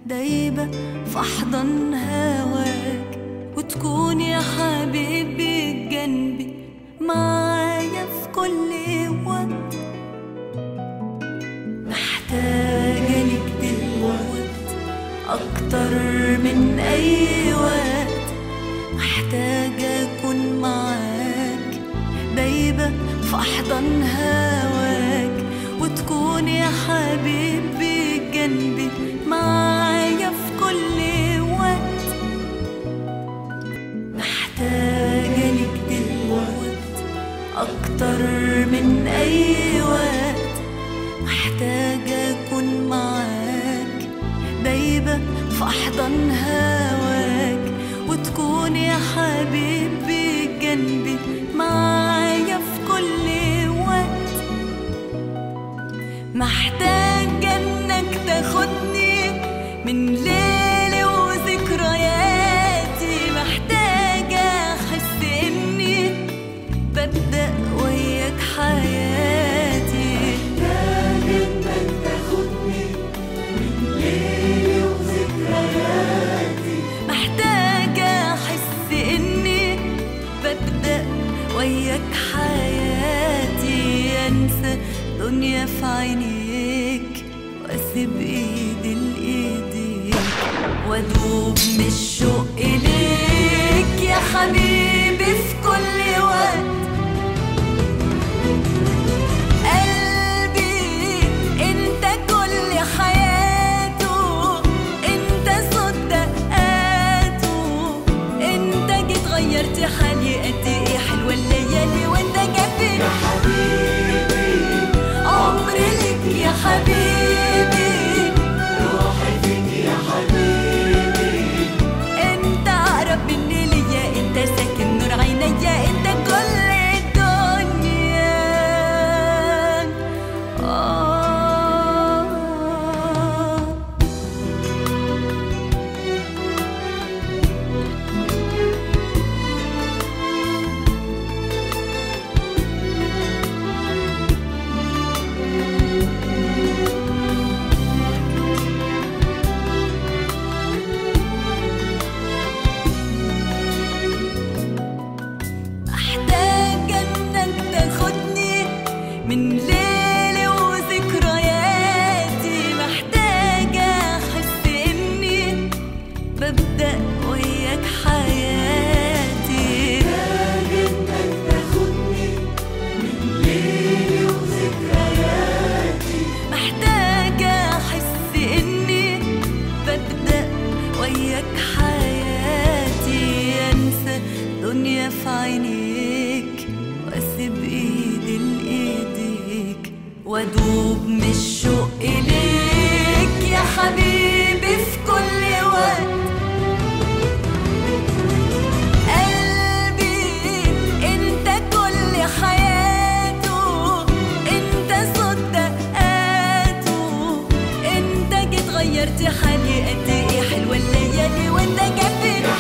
دايبة في أحضن هواك وتكون يا حبيبي جنبي معايا في كل وقت محتاجة لك دلوقت أكتر من أي وقت محتاجة أكون معاك دايبة في أحضن هواك وتكون يا حبيبي جنبي معايا في كل وقت محتاجة لك دلوقت أكتر من أي وقت محتاجة أكون معاك دايبة في أحضن هواك وتكون يا حبيبي جنبي معايا في كل وقت محتاجة إنك تاخدني من ليلي وذكرياتي محتاجة أحس إني ببدأ وياك حياتي محتاجة أحس إني ببدأ وياك حياتي أنسى دنيا في عينيك وأسيب إيدي لإيديك وأدوب من الشوق إليك يا حبيبي في كل وقت قلبي انت كل حياته انت صوت دقاته انت جيت غيرت حالي قد ايه حلوه الليالي وانت جنبي يا حبيبي عمري لك يا حبيبي روحي فيك يا حبيبي انت اقرب مني ليا انت ساكن نور عينيا انت كل الدنيا آه محتاجة انك تاخدني من ليلي وذكرياتي محتاجة احس اني ببدأ وياك حياتي محتاجة انك تاخدني من ليلي وذكرياتي محتاجة احس اني ببدأ وياك حياتي انسى دنيا في عينيك واسيب ايدي لايديك وادوب من الشوق اليك يا حبيبي في كل وقت قلبي انت كل حياته انت صوت دقاته انت جيت غيرت حالي قد ايه حلوه الليالي وانت جنبي